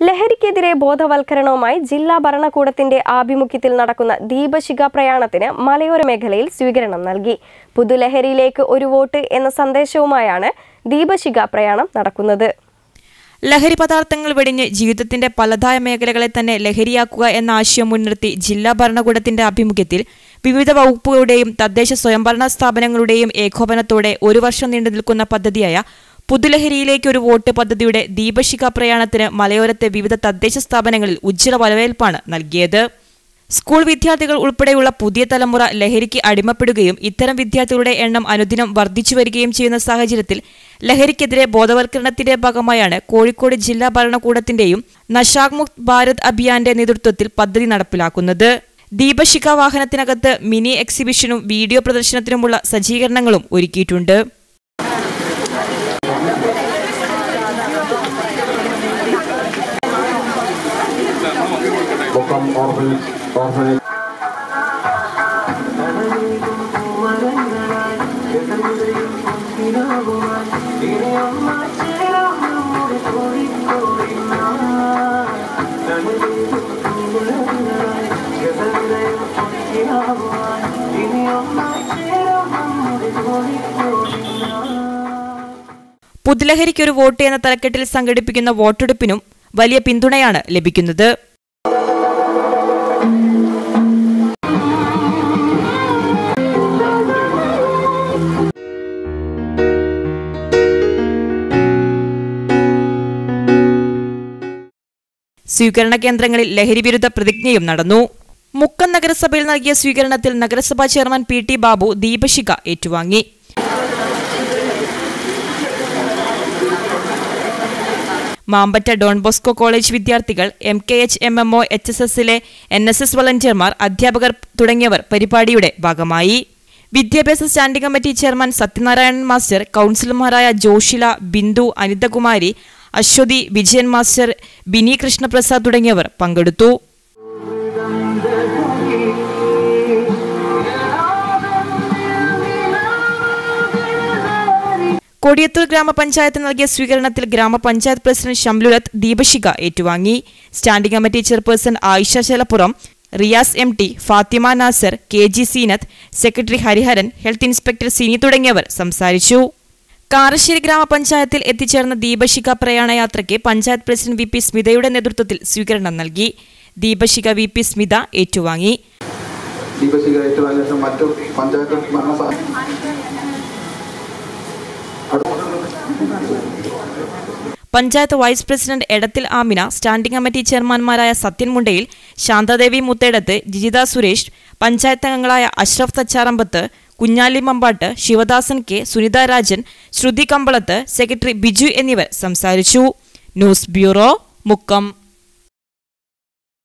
ലഹരിക്കെതിരെ ബോധവൽക്കരണവുമായി ജില്ലാ ഭരണകൂടത്തിന്റെ ആഭിമുഖ്യത്തിൽ നടക്കുന്ന ദീപശിഖ പ്രയാണത്തിന് മലയോര മേഖലയിൽ സ്വീകരണം നൽകി പുതുലഹരിയിലേക്ക് ഒരു വോട്ട് എന്ന സന്ദേശവുമായാണ് ദീപശിഖ പ്രയാണം നടക്കുന്നത് ലഹരി പദാർത്ഥങ്ങൾ വെടിഞ്ഞ് ജീവിതത്തിന്റെ പലതായ മേഖലകളെ തന്നെ ലഹരിയാക്കുക എന്ന ആശയം മുൻനിർത്തി ജില്ലാ ഭരണകൂടത്തിന്റെ ആഭിമുഖ്യത്തിൽ വിവിധ വകുപ്പുകളുടെയും തദ്ദേശ സ്വയംഭരണ സ്ഥാപനങ്ങളുടെയും ഏകോപനത്തോടെ ഒരു വർഷം നീണ്ടു നിൽക്കുന്ന പദ്ധതിയായ പുതുലഹരിയിലേക്ക് ഒരു വോട്ട് പദ്ധതിയുടെ ദീപശിഖ പ്രയാണത്തിന് മലയോരത്തെ വിവിധ തദ്ദേശ സ്ഥാപനങ്ങളിൽ ഉജ്ജ്വല വരവേൽപ്പാണ് നൽകിയത് സ്കൂൾ വിദ്യാർത്ഥികൾ ഉൾപ്പെടെയുള്ള പുതിയ തലമുറ ലഹരിക്ക് അടിമപ്പെടുകയും ഇത്തരം വിദ്യാർത്ഥികളുടെ എണ്ണം അനുദിനം വർദ്ധിച്ചു വരികയും ചെയ്യുന്ന സാഹചര്യത്തിൽ ലഹരിക്കെതിരെ ബോധവൽക്കരണത്തിന്റെ ഭാഗമായാണ് കോഴിക്കോട് ജില്ലാ ഭരണകൂടത്തിന്റെയും നഷാക് മുക്ത് ഭാരത് അഭിയാന്റെ നേതൃത്വത്തിൽ പദ്ധതി നടപ്പിലാക്കുന്നത് ദീപശിഖ വാഹനത്തിനകത്ത് മിനി എക്സിബിഷനും വീഡിയോ പ്രദർശനത്തിനുമുള്ള സജ്ജീകരണങ്ങളും ഒരുക്കിയിട്ടുണ്ട് മുക്കം ഓർഫനേജ് ഓർഫനേജ് പുതുലഹരിക്കൊരു വോട്ട് എന്ന തലക്കെട്ടിൽ സംഘടിപ്പിക്കുന്ന വോട്ടെടുപ്പിനും വലിയ പിന്തുണയാണ് ലഭിക്കുന്നത് സ്വീകരണ കേന്ദ്രങ്ങളിൽ ലഹരിവിരുദ്ധ പ്രതിജ്ഞയും നടന്നു മുക്കം നഗരസഭയിൽ നൽകിയ സ്വീകരണത്തിൽ നഗരസഭാ ചെയർമാൻ പി ടി ബാബു ദീപശിഖ ഏറ്റുവാങ്ങി മാമ്പറ്റ ഡോൺ ബോസ്കോ കോളേജ് വിദ്യാർത്ഥികൾ M K H M M O H S എസിലെ എൻ എസ് എസ് വളണ്ടിയർമാർ അധ്യാപകർ തുടങ്ങിയവർ പരിപാടിയുടെ ഭാഗമായി വിദ്യാഭ്യാസ standing committee chairman Sathyanarayanan master കൗൺസിലർമാരായ ജോഷില ബിന്ദു അനിതകുമാരി അശ്വതി വിജയൻ മാസ്റ്റർ ബിനി കൃഷ്ണപ്രസാദ് തുടങ്ങിയവർ പങ്കെടുത്തു കൊടിയത്തൂർ ഗ്രാമപഞ്ചായത്ത് നൽകിയ സ്വീകരണത്തിൽ ഗ്രാമപഞ്ചായത്ത് പ്രസിഡന്റ് ഷംലുലത്ത് ദീപശിഖ ഏറ്റുവാങ്ങി standing committee chairperson Ayisha Shalappuram Riyas M T Fathima Nasar K G Seenath secretary Hariharan health inspector Sini തുടങ്ങിയവർ സംസാരിച്ചു കാരശ്ശേരി ഗ്രാമപഞ്ചായത്തിൽ എത്തിച്ചേർന്ന ദീപശിഖ പ്രയാണയാത്രയ്ക്ക് പഞ്ചായത്ത് പ്രസിഡന്റ് വി പി സ്മിതയുടെ നേതൃത്വത്തിൽ സ്വീകരണം നൽകി ദീപശിഖ വി പി സ്മിത ഏറ്റുവാങ്ങി ദീപശിഖ ഏറ്റുവാങ്ങിയ ശേഷം മറ്റു പഞ്ചായത്ത് ഭരണ സഹ panchayat vice president Edathil Amina standing committee ചെയർമാൻമാരായ സത്യൻ മുണ്ടയിൽ ശാന്താദേവി മുത്തേടത്ത് ജിജിത സുരേഷ് പഞ്ചായത്ത് അംഗങ്ങളായ അഷ്റഫ് തച്ചാറമ്പത്ത് കുഞ്ഞാലി മമ്പാട്ട് ശിവദാസൻ കെ സുനിത രാജൻ ശ്രുതി കമ്പളത്ത് സെക്രട്ടറി ബിജു എന്നിവർ സംസാരിച്ചു ന്യൂസ് ബ്യൂറോ മുക്കം